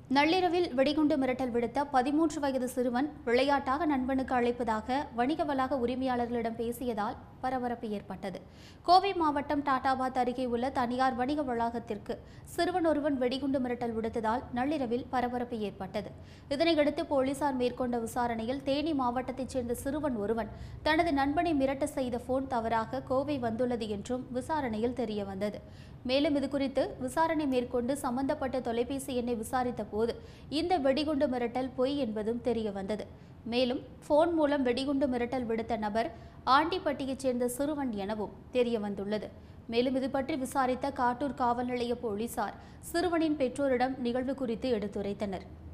நள்ளிரவில் வெடிகுண்டு மிரட்டல் விடுத்த பதிமூன்று வயது சிறுவன் விளையாட்டாக நண்பனுக்கு அழைப்பதாக வணிக வளாக உரிமையாளர்களிடம் பேசியதால் பரபரப்பு ஏற்பட்டது கோவை மாவட்டம் டாடாபாத் அருகே உள்ள தனியார் வணிக வளாகத்திற்கு சிறுவன் ஒருவன் வெடிகுண்டு மிரட்டல் விடுத்ததால் நள்ளிரவில் பரபரப்பு ஏற்பட்டது இதனையடுத்து போலீசார் மேற்கொண்ட விசாரணையில் தேனி மாவட்டத்தைச் சேர்ந்த சிறுவன் ஒருவன் தனது நண்பனை மிரட்ட செய்த போன் தவறாக கோவை வந்துள்ளது என்றும் விசாரணையில் தெரியவந்தது மேலும் இதுகுறித்து விசாரணை மேற்கொண்டு சம்பந்தப்பட்ட தொலைபேசி எண்ணை விசாரித்த போது இந்த வெடிகுண்டு மிரட்டல் பொய் என்பதும் தெரிய வந்தது மேலும் போன் மூலம் வெடிகுண்டு மிரட்டல் விடுத்த நபர் ஆண்டிப்பட்டியைச் சேர்ந்த சிறுவன் எனவும் தெரிய வந்துள்ளது மேலும் இது பற்றி விசாரித்த காட்டூர் காவல் நிலைய போலீசார் சிறுவனின் பெற்றோரிடம் நிகழ்வு குறித்து எடுத்துரைத்தனர்